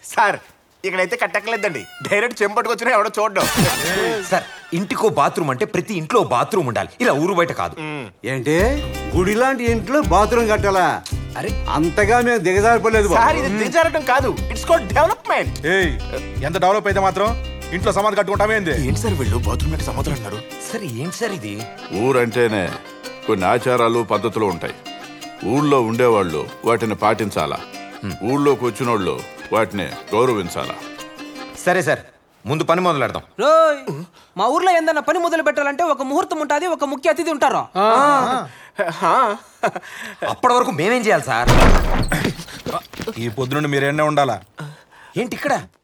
Sir ఇక్కడైతే కట్టక్కలేదండి direct చెంపట్టుకొచ్చినా ఎవడో చూడడం సార్ ఇంటికో బాత్రూమ్ అంటే ప్రతి ఇంట్లో బాత్రూమ్ ఉండాలి ఇలా ఊరు బయట కాదు ఏంటి గుడి లాంటి ఇంట్లో బాత్రూమ్ కట్టాలా అరే అంతగా మేము దిగజారిపోలేదు బాబు. సార్ ఇది దిగజారడం కాదు ఇట్స్ కాల్డ్ డెవలప్మెంట్ ఏయ్ ఎంత డెవలప్ అయితే మాత్రం ఇంట్లో సమాధి కట్టుకుంటామేంది ఏంటి సార్ వీళ్ళు బాత్రూమ్ అంటే సముద్రం అన్నారు సార్ ఏంటి సార్ ఇది ఊరంటేనే కొన్ని ఆచారాలు పద్ధతులు ఉంటాయి ఊళ్ళో ఉండేవాళ్ళు వాటిని పాటించాలా ఊళ్ళోకి వచ్చినోళ్ళు వాటిని గౌరవించాలా సరే సార్ ముందు పని మొదలు పెడదాం రోయ్ మా ఊర్లో ఏందన్నా పని మొదలు పెట్టాలంటే ఒక ముహూర్తం ఉంటుంది ఒక ముఖ్య అతిథి ఉంటారు అప్పటి వరకు మేమేం చేయాలి సార్ ఈ పొద్దునుండి మీరేనే ఉండాలా ఏంటి ఇక్కడ